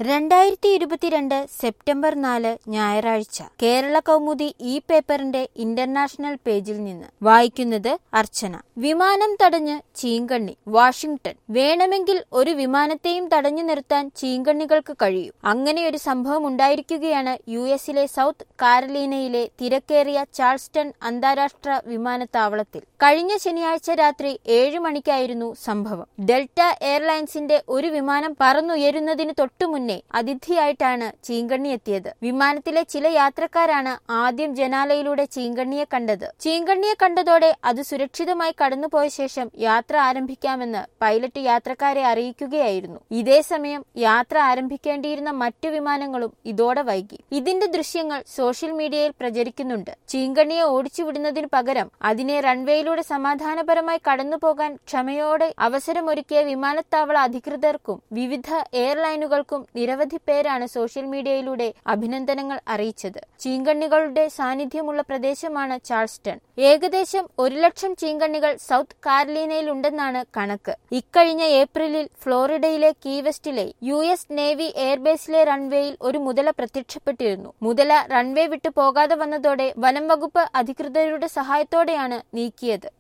രണ്ടായിരത്തി ഇരുപത്തിരണ്ട് സെപ്റ്റംബർ നാല് ഞായറാഴ്ച കേരള കൗമുദി ഈ പേപ്പറിന്റെ ഇന്റർനാഷണൽ പേജിൽ നിന്ന് വായിക്കുന്നത് അർച്ചന വിമാനം തടഞ്ഞ് ചീങ്കണ്ണി വാഷിംഗ്ടൺ വേണമെങ്കിൽ ഒരു വിമാനത്തെയും തടഞ്ഞു നിർത്താൻ ചീങ്കണ്ണികൾക്ക് കഴിയും അങ്ങനെയൊരു സംഭവം ഉണ്ടായിരിക്കുകയാണ് യു എസിലെ സൗത്ത് കാരലീനയിലെ തിരക്കേറിയ ചാൾസ്റ്റൺ അന്താരാഷ്ട്ര വിമാനത്താവളത്തിൽ കഴിഞ്ഞ ശനിയാഴ്ച രാത്രി ഏഴ് മണിക്കായിരുന്നു സംഭവം ഡെൽറ്റ എയർലൈൻസിന്റെ ഒരു വിമാനം പറന്നുയരുന്നതിന് തൊട്ടുമുന്നേ അതിഥിയായിട്ടാണ് ചീങ്കണ്ണി എത്തിയത് വിമാനത്തിലെ ചില യാത്രക്കാരാണ് ആദ്യം ജനാലയിലൂടെ ചീങ്കണ്ണിയെ കണ്ടത് ചീങ്കണ്ണിയെ കണ്ടതോടെ അത് സുരക്ഷിതമായി കടന്നുപോയ ശേഷം യാത്ര ആരംഭിക്കാമെന്ന് പൈലറ്റ് യാത്രക്കാരെ അറിയിക്കുകയായിരുന്നു ഇതേ സമയം യാത്ര ആരംഭിക്കേണ്ടിയിരുന്ന മറ്റു വിമാനങ്ങളും ഇതോടെ വൈകി ഇതിന്റെ ദൃശ്യങ്ങൾ സോഷ്യൽ മീഡിയയിൽ പ്രചരിക്കുന്നുണ്ട് ചീങ്കണ്ണിയെ ഓടിച്ചുവിടുന്നതിനു പകരം അതിനെ റൺവേയിലൂടെ സമാധാനപരമായി കടന്നുപോകാൻ ക്ഷമയോടെ അവസരമൊരുക്കിയ വിമാനത്താവള അധികൃതർക്കും വിവിധ എയർലൈനുകൾക്കും നിരവധി പേരാണ് സോഷ്യൽ മീഡിയയിലൂടെ അഭിനന്ദനങ്ങൾ അറിയിച്ചത് ചീങ്കണ്ണികളുടെ സാന്നിധ്യമുള്ള പ്രദേശമാണ് ചാൾസ്റ്റൺ ഏകദേശം ഒരു ലക്ഷം ചീങ്കണ്ണികൾ സൗത്ത് കാരലീനയിലുണ്ടെന്നാണ് കണക്ക് ഇക്കഴിഞ്ഞ ഏപ്രിലിൽ ഫ്ലോറിഡയിലെ കീവെസ്റ്റിലെ യു എസ് നേവി എയർബേസിലെ റൺവേയിൽ ഒരു മുതല പ്രത്യക്ഷപ്പെട്ടിരുന്നു മുതല റൺവേ വിട്ടു പോകാതെ വന്നതോടെ വനം വകുപ്പ് അധികൃതരുടെ സഹായത്തോടെയാണ് നീക്കിയത്